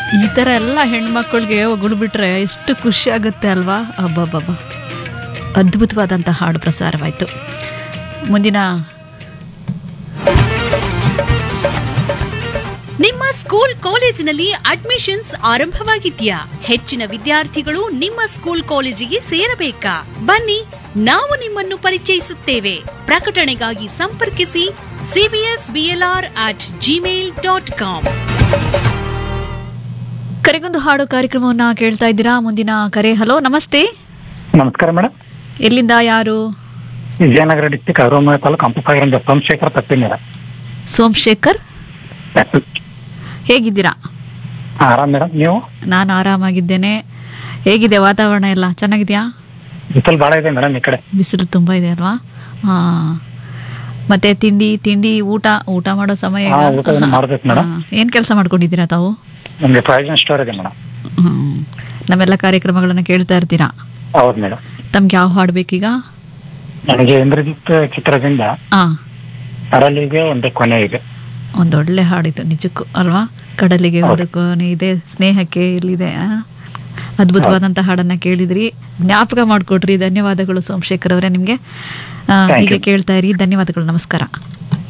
ಈ ಥರ ಎಲ್ಲ ಹೆಣ್ಮಕ್ಳಿಗೆ ಬಿಟ್ರೆ ಎಷ್ಟು ಖುಷಿ ಆಗುತ್ತೆ ಅಲ್ವಾ ಅಬ್ಬಬ್ಬಬ್ಬ ಅದ್ಭುತವಾದಂಥ ಹಾಡು ಪ್ರಸಾರವಾಯಿತು ಮುಂದಿನ ನಿಮ್ಮ ಸ್ಕೂಲ್ ಕಾಲೇಜಿನಲ್ಲಿ ಅಡ್ಮಿಷನ್ಸ್ ಆರಂಭವಾಗಿದ್ಯಾ ಹೆಚ್ಚಿನ ವಿದ್ಯಾರ್ಥಿಗಳು ನಿಮ್ಮ ಸ್ಕೂಲ್ ಕಾಲೇಜಿಗೆ ಸೇರಬೇಕಾ ಬನ್ನಿ ನಾವು ನಿಮ್ಮನ್ನು ಪರಿಚಯಿಸುತ್ತೇವೆ ಪ್ರಕಟಣೆಗಾಗಿ ಸಂಪರ್ಕಿಸಿ CBS BLR at Gmail dot com ಕರೆಗೊಂದು ಹಾಡು ಕಾರ್ಯಕ್ರಮವನ್ನ ಕೇಳ್ತಾ ಇದ್ದೀರಾ ಮುಂದಿನ ಕರೆ ಹಲೋ ನಮಸ್ತೆ ನಮಸ್ಕಾರ ಮೇಡಮ್ ಎಲ್ಲಿಂದ ಯಾರು ವಿಜಯನಗರ ಡಿಸ್ಟಿಕ್ ಅರೋಮ ತಾಲೂಕು ಹಂಪಸಾಗರದಿಂದ ಸೋಮಶೇಖರ ತಪ್ಪಿನ ಸೋಮಶೇಖರ್ ಹೇಗಿದ್ದೀರಾ ಆರಾಮ್ ಮೇಡಮ್ ನೀವು ನಾನು ಆರಾಮಾಗಿದ್ದೇನೆ ಹೇಗಿದೆ ವಾತಾವರಣ ಎಲ್ಲ ಚೆನ್ನಾಗಿದೆಯಾ ಬಿಸಿಲು ಭಾಳ ಇದೆ ಮೇಡಮ್ ಈ ಕಡೆ ಬಿಸಿಲು ತುಂಬ ಇದೆ ಅಲ್ವಾ ಹಾ ಮತ್ತೆ ತಿಂಡಿ ತಿಂಡಿ ಊಟ ಊಟ ಮಾಡೋ ಸಮಯ ಈಗ? ಹಾ, ಊಟ ಏನು ಮಾಡ್ಬೇಕು ಮೇಡಮ್. ಹಾ. ಏನ್ ಕೆಲಸ ಮಾಡ್ಕೊಂಡಿದ್ದೀರಾ ತಾವು ನಮ್ಗೆ ಪ್ರಾವಿಷನ್ ಸ್ಟೋರ್ ಇದೆ ಮೇಡಮ್ ಹ್ಮ್ ನಮ್ಮೆಲ್ಲ ಕಾರ್ಯಕ್ರಮಗಳನ್ನ ಕೇಳ್ತಾ ಇರ್ತೀರಾ ಹೌದು ಮೇಡಮ್ ತಮ್ಗೆ ಯಾವ ಹಾಡು ಬೇಕೀಗ ನನಗೆ ಇಂದ್ರಜಿತ್ ಚಿತ್ರದಿಂದ ಆ ಕಡಲಿಗೆ ಒಂದು ಕೊನೆ ಇದೆ ಒಂದೊಳ್ಳೆ ಹಾಡಿತ್ತು ನಿಜಕ್ಕೂ ಅಲ್ವಾ ಕಡಲಿಗೆ ಒಂದು ಕೊನೆ ಇದೆ ಸ್ನೇಹಕ್ಕೆ ಇಲ್ಲಿದೆ ಆ? ಅದ್ಭುತವಾದಂತ ಹಾಡನ್ನ ಕೇಳಿದ್ರಿ ಜ್ಞಾಪಕ ಮಾಡ್ಕೊಟ್ರಿ ಧನ್ಯವಾದಗಳು ಸೋಮಶೇಖರ್ ಅವರೇ ನಿಮ್ಗೆ ಆ, Thank ಹೀಗೆ you. ಕೇಳ್ತಾ ಇರಿ ಧನ್ಯವಾದಗಳು ನಮಸ್ಕಾರ